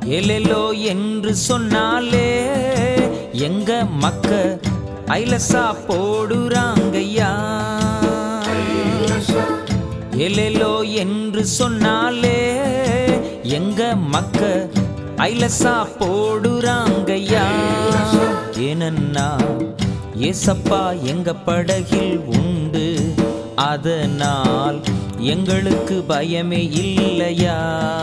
எலெலோ என்று சொன்னாலே எங்க மக்க ஐலசா போடுறாங்கய்யா எலெலோ என்று சொன்னாலே எங்க மக்க ஐலசா போடுறாங்கய்யா ஏனன்னா ஏசப்பா எங்க படகில் உண்டு அதனால் எங்களுக்கு பயமே இல்லையா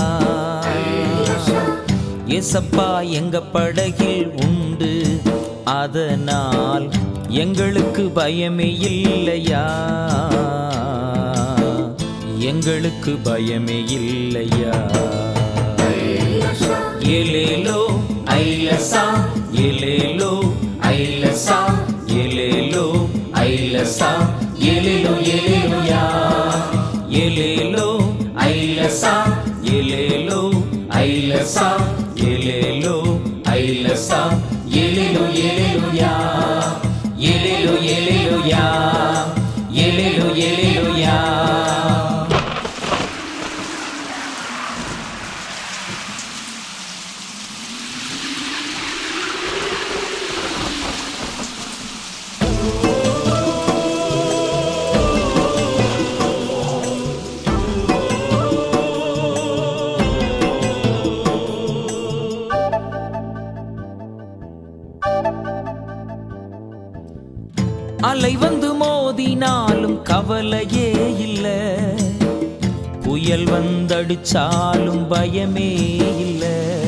ஏசப்பா எங்க படகில் உண்டு அதனால் எங்களுக்கு பயமே இல்லையா எங்களுக்கு பயமே இல்லையா எலேலோ ஐலசா எலேலோ ஐலசா எலேலோ ஐலசா எலேலோ எலேலுயா எலேலோ ஐலசா எலேலோ ஐலசா எலேலோ ஐலசா எலேலோ எலேலுயா எலேலோ எலேலுயா எலேலோ எலேலுயா அலை வந்து மோதினாலும் கவலையே இல்ல புயல் வந்தடிச்சாலும் பயமே இல்ல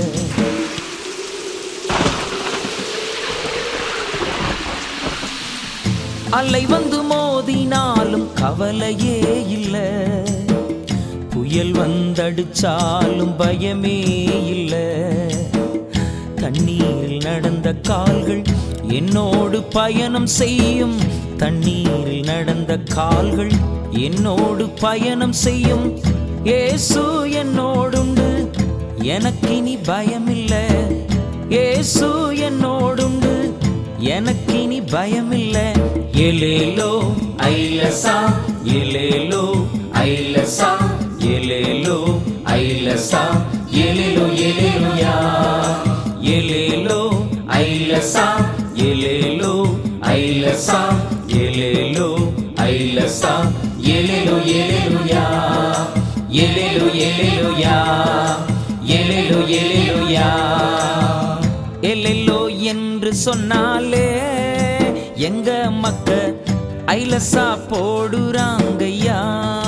அலை வந்து மோதினாலும் கவலையே இல்ல புயல் வந்தடிச்சாலும் பயமே இல்ல தண்ணீரில் நடந்த கால்கள் என்னோடு பயணம் செய்யும் தண்ணீரில் நடந்த கால்கள் என்னோடு பயணம் செய்யும் ஏசு என்னோடுண்டு எனக்கினி பயமில்ல ஏசு என்னோடுண்டு எனக்கினி பயமில்ல எலேலோ ஐலசா எலேலோ ஐலசா எலேலோ ஐலசா எலேலோ எலேலுயா எலேலோ ஐலசா எலேலோ ஐலசா எலேலோ ஐலசா எலேலோ எலேலுயா எலேலோ எலேலுயா எலேலோ எலேலுயா எலெல்லோ என்று சொன்னாலே எங்க மக்க ஐலசா போடுறாங்கய்யா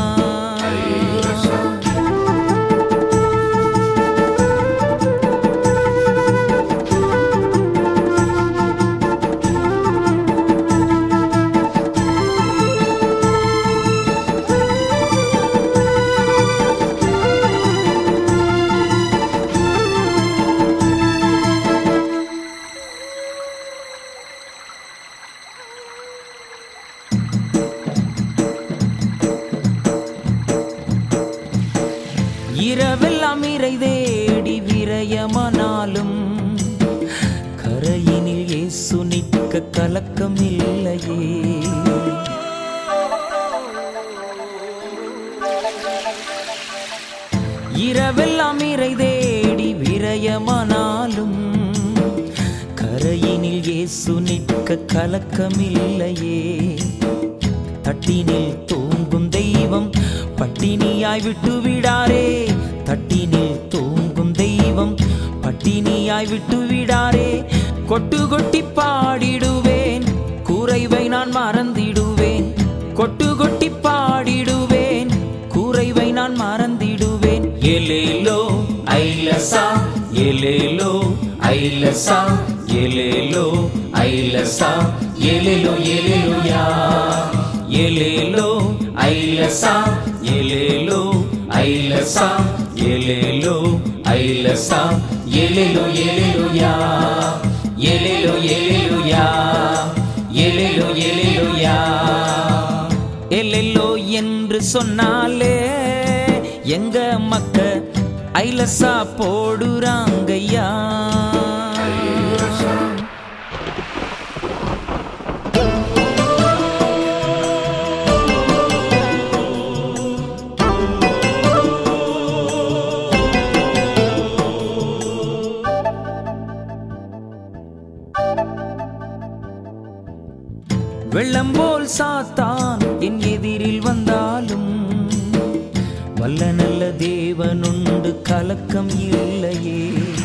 இரவெல்லாம் இறை தேடி விரயமானாலும் கரையினில் இயேசு நிற்க கலக்கம் இல்லையே இரவெல்லாம் இறை தேடி விரயமானாலும் கரையினில் இயேசு நிற்க கலக்கமில்லையே தட்டினில் தூங்கும் தெய்வம் பட்டினியாய் விட்டு விடாரே தட்டினில் தூங்கும் தெய்வம் பட்டினியாய் விட்டு விடாரே கொட்டு கொட்டி பாடிடுவேன் குறைவை நான் மறந்திடுவேன் கொட்டு கொட்டி பாடிடுவேன் குறைவை நான் மறந்திடுவேன் எலேலோ ஐலசா எலேலோ ஐலசா எலேலோ ஐலசா எலேலோ எலேலுயா எலேலோ ஐலசா எலேலோ ஐலசா எலேலோ ஐலசா எலேலோ எலேலுயா எலேலோ எலேலுயா எலேலோ எலேலுயா எலெல்லோ என்று சொன்னாலே எங்க மக்க ஐலசா போடுறாங்கய்யா போல் சாத்தான் என் எதிரில் வந்தாலும் வல்ல நல்ல தேவனுண்டு கலக்கம் இல்லையே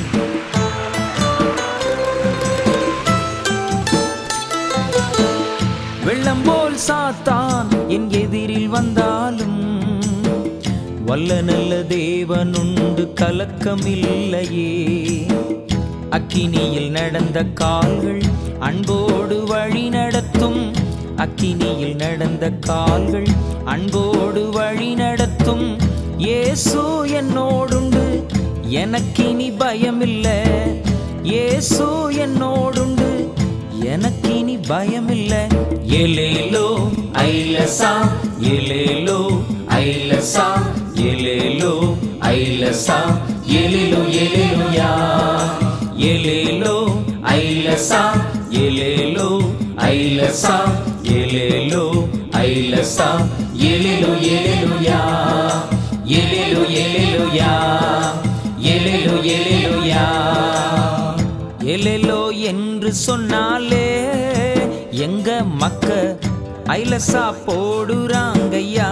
வெள்ளம் போல் சாத்தான் என் எதிரில் வந்தாலும் வல்ல நல்ல தேவனுண்டு கலக்கம் இல்லையே அக்கினியில் நடந்த கால்கள் அன்போடு வழி நடத்தும் அக்கினியில் நடந்த கால்கள் அன்போடு வழி நடத்தும் இயேசு என்னோடுண்டு எனக்கினி பயமில்ல இயேசு என்னோடுண்டு எனக்கினி பயமில்ல எலேலோ ஐலசா எலேலோ ஐலசா எலேலோ ஐலசா எலிலோ எலிலுயா எலேலோ ஐலசா எலேலோ ஐலசா எலேலோ ஐலசா எலிலோ எலிலுயா எலிலோ எலிலுயா எலிலோ எலிலுயா எலெலோ என்று சொன்னாலே எங்க மக்க ஐலசா போடுறாங்கய்யா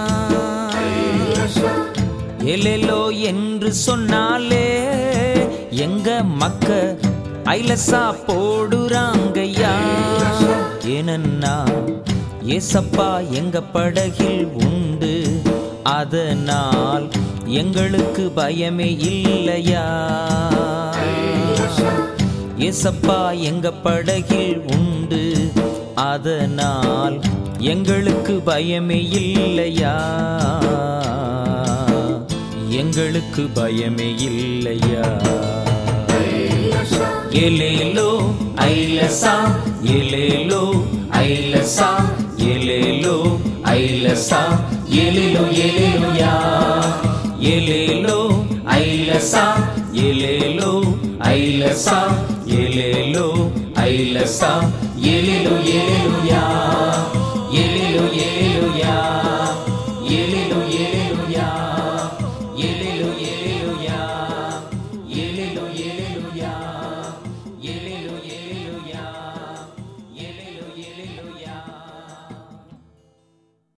எலெலோ என்று சொன்னாலே எங்க மக்க ஐலசா போடுறாங்கய்யா ஏனன்னா ஏசப்பா எங்க படகில் உண்டு அதனால் எங்களுக்கு பயமே இல்லையா ஏசப்பா எங்க படகில் உண்டு அதனால் எங்களுக்கு பயமே இல்லையா எங்களுக்கு பயமே இல்லையா எலேலோ ஐலசா எலேலோ ஐலசா எலேலோ ஐலசா எலிலோ எலிலுயா எலேலோ ஐலசா எலேலோ ஐலசா எலேலோ ஐலசா எலிலோ எலிலுயா